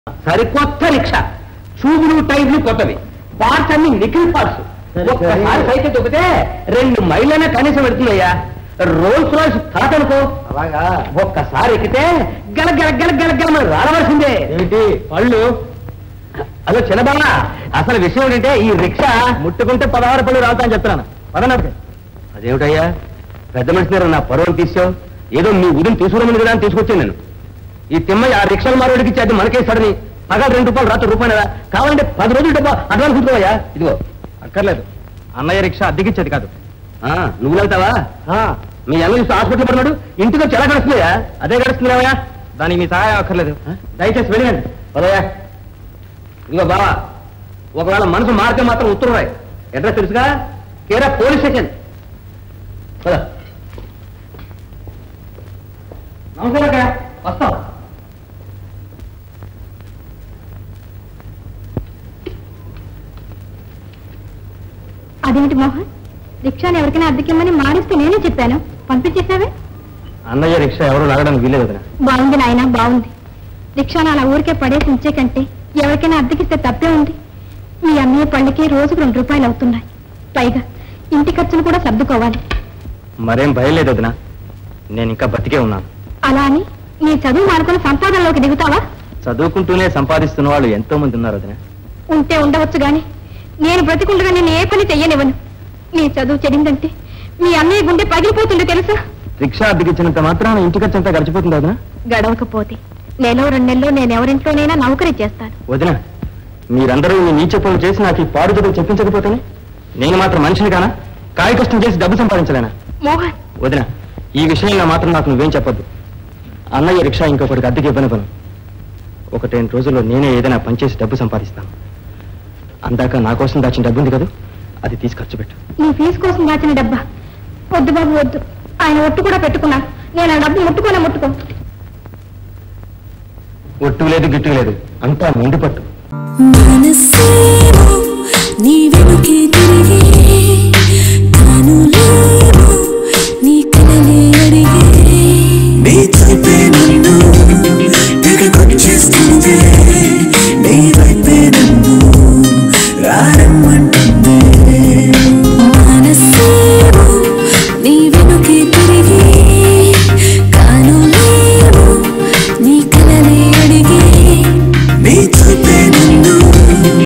సరికొత్త రిక్షా చూబులు టైర్లు కొత్తవి పార్ట్స్ అన్ని నిఖిల్ పార్ట్స్ సరే, ఒక్కసారి సరే. సైకిల్ తొక్కితే రెండు మైళ్ళైనా కనీసం పెడుతుందయ్యా రోల్స్ రాయ్స్ తాతనుకో అలాగా ఒక్కసారి ఎక్కితే గల గల గల గల గల మనం రాడవలసిందే ఏంటి పళ్ళు అదో చిన్నబాబా అసలు విషయం ఏంటంటే ఈ రిక్షా ముట్టుకుంటే పదహారు పళ్ళు రావుతా అని చెప్తాను పదనప్పుడు అదేమిటయ్యా పెద్ద మనిషి దగ్గర నా పరువును తీసావు ఏదో మీ ఉదయం తీసుకురమని కదా అని తీసుకొచ్చాను నేను ఈ తిమ్మయ్య ఆ రిక్షాలు మారోడికి ఇచ్చి అది మనకేస్తాడని పగలు రెండు రూపాయలు రాత్రి రూపాయలు కదా కావాలంటే పది రోజులు డబ్బా అడ్వాన్స్ ఉంటుందయ్యా ఇదిగో అక్కర్లేదు అన్నయ్య రిక్షా అద్దెకిచ్చేది కాదు ఆ, నువ్వు వెళ్తావా మీ అన్న చూసి హాస్పిటల్ పడినాడు ఇంటికి వచ్చి ఎలా గడుస్తున్నాయా అదే గడుస్తున్నావయ్యా దానికి మీ సహాయం అక్కర్లేదు దయచేసి వెళ్ళండి పదయ్యా ఇదిగో బావా ఒకవేళ మనసు మారితే మాత్రం ఉత్తరం రాయి అడ్రస్ తెలుసుగా కేరా పోలీస్ స్టేషన్ పద నమస్కారం అక్క వస్తాం అదేమిటి మోహన్ రిక్షాని ఎవరికైనా అద్దెకిమ్మని మారిస్తే నేనే చెప్పాను పంపించేసావే అన్నయ్య రిక్షా ఎవరు లాగడానికి వీలేదు వదిన బాగుంది నాయన బాగుంది రిక్షాను అలా ఊరికే పడేసి ఉంచే కంటే ఎవరికైనా అద్దెకిస్తే తప్పే ఉంది మీ అన్నయ్య పళ్ళకి రోజుకు రెండు రూపాయలు అవుతున్నాయి పైగా ఇంటి ఖర్చులు కూడా సర్దుకోవాలి మరేం భయం లేదు వదిన నేను ఇంకా బతికే ఉన్నాను అలా అని నీ చదువు మానుకుని సంపాదనలోకి దిగుతావా చదువుకుంటూనే సంపాదిస్తున్న వాళ్ళు ఎంతో మంది ఉన్నారు వదిన ఉంటే ఉండవచ్చు గాని నేను బ్రతికుండగా నేను ఏ పని చెయ్యనివ్వను నీ చదువు చెడిందంటే మీ అన్నయ్య గుండె పగిలిపోతుండే తెలుసా రిక్షా అద్దెకిచ్చినంత మాత్రాన ఇంటి ఖర్చు అంతా గడిచిపోతుంది వదిన గడవకపోతే నెల రెండు నెలల్లో నేను ఎవరింట్లోనైనా నౌకరీ చేస్తాను వదిన మీరందరూ మీ నీచ పనులు చేసి నాకు ఈ పాడు చదువు చెప్పించకపోతేనే నేను మాత్రం మనిషిని కానా కాయ కష్టం చేసి డబ్బు సంపాదించలేనా మోహన్ వదిన ఈ విషయంలో మాత్రం నాకు నువ్వేం చెప్పొద్దు అన్నయ్య రిక్షా ఇంకొకటికి అద్దెకి ఇవ్వని పను ఒకటి రెండు రోజుల్లో నేనే ఏదైనా పనిచేసి డబ్బు సంపాదిస్తాను అందాక నా కోసం దాచిన డబ్బు ఉంది కదా అది తీసి ఖర్చు పెట్టు నీ ఫీజు కోసం దాచిన డబ్బా వద్దు బాబు వద్దు ఆయన ఒట్టు కూడా పెట్టుకున్నాను నేను ఆ డబ్బు ముట్టుకోనే ముట్టుకో ఒట్టు లేదు గిట్టు లేదు అంతా ముందు పట్టు మనసేమో నీ వెనుకే తిరిగే తాను లేని